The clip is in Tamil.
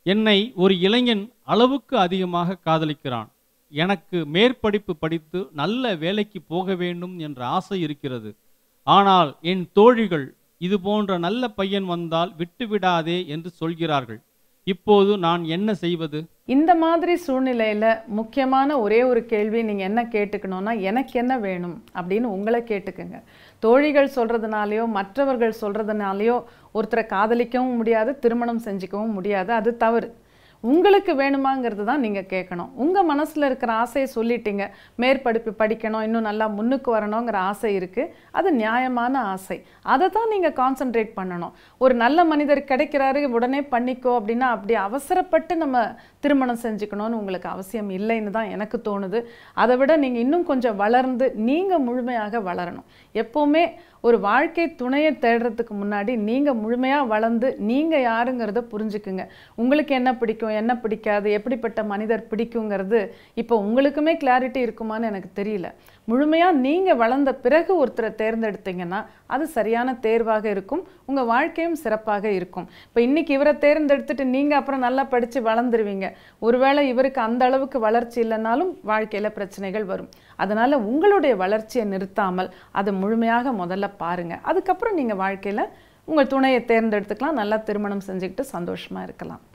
என்னை ஒரு இளைஞன் அளவுக்கு அதிகமாக காதலிக்கிறான் எனக்கு மேற்படிப்பு படித்து நல்ல வேலைக்கு போக வேண்டும் என்ற ஆசை இருக்கிறது ஆனால் என் தோழிகள் இது போன்ற நல்ல பையன் வந்தால் விட்டுவிடாதே என்று சொல்கிறார்கள் இப்போது நான் என்ன செய்வது இந்த மாதிரி சூழ்நிலையில முக்கியமான ஒரே ஒரு கேள்வி நீங்க என்ன கேட்டுக்கணும்னா எனக்கு என்ன வேணும் அப்படின்னு உங்களை கேட்டுக்குங்க தோழிகள் சொல்றதுனாலயோ மற்றவர்கள் சொல்றதுனாலயோ ஒருத்தரை காதலிக்கவும் முடியாது திருமணம் செஞ்சுக்கவும் முடியாது அது தவறு உங்களுக்கு வேணுமாங்கிறது தான் நீங்கள் கேட்கணும் உங்கள் மனசில் இருக்கிற ஆசையை சொல்லிட்டீங்க மேற்படிப்பு படிக்கணும் இன்னும் நல்லா முன்னுக்கு வரணுங்கிற ஆசை இருக்குது அது நியாயமான ஆசை அதை தான் நீங்கள் கான்சென்ட்ரேட் பண்ணணும் ஒரு நல்ல மனிதர் கிடைக்கிறாரு உடனே பண்ணிக்கோ அப்படின்னா அப்படி அவசரப்பட்டு நம்ம திருமணம் செஞ்சுக்கணும்னு உங்களுக்கு அவசியம் இல்லைன்னு தான் எனக்கு தோணுது அதை விட நீங்கள் இன்னும் கொஞ்சம் வளர்ந்து நீங்கள் முழுமையாக வளரணும் எப்போவுமே ஒரு வாழ்க்கை துணையை தேடுறதுக்கு முன்னாடி நீங்கள் முழுமையாக வளர்ந்து நீங்கள் யாருங்கிறத புரிஞ்சுக்குங்க உங்களுக்கு என்ன பிடிக்கும் என்ன பிடிக்காது எப்படிப்பட்ட மனிதர் பிடிக்குங்கிறது இப்போ உங்களுக்குமே கிளாரிட்டி இருக்குமான்னு எனக்கு தெரியல முழுமையாக நீங்கள் வளர்ந்த பிறகு ஒருத்தரை தேர்ந்தெடுத்தீங்கன்னா அது சரியான தேர்வாக இருக்கும் உங்கள் வாழ்க்கையும் சிறப்பாக இருக்கும் இப்போ இன்னைக்கு இவரை தேர்ந்தெடுத்துட்டு நீங்கள் அப்புறம் நல்லா படித்து வளர்ந்துருவீங்க ஒருவேளை இவருக்கு அந்த அளவுக்கு வளர்ச்சி இல்லைனாலும் வாழ்க்கையில் பிரச்சனைகள் வரும் அதனால் உங்களுடைய வளர்ச்சியை நிறுத்தாமல் அதை முழுமையாக முதல்ல பாருங்கள் அதுக்கப்புறம் நீங்கள் வாழ்க்கையில் உங்கள் துணையை தேர்ந்தெடுத்துக்கலாம் நல்லா திருமணம் செஞ்சுக்கிட்டு சந்தோஷமாக இருக்கலாம்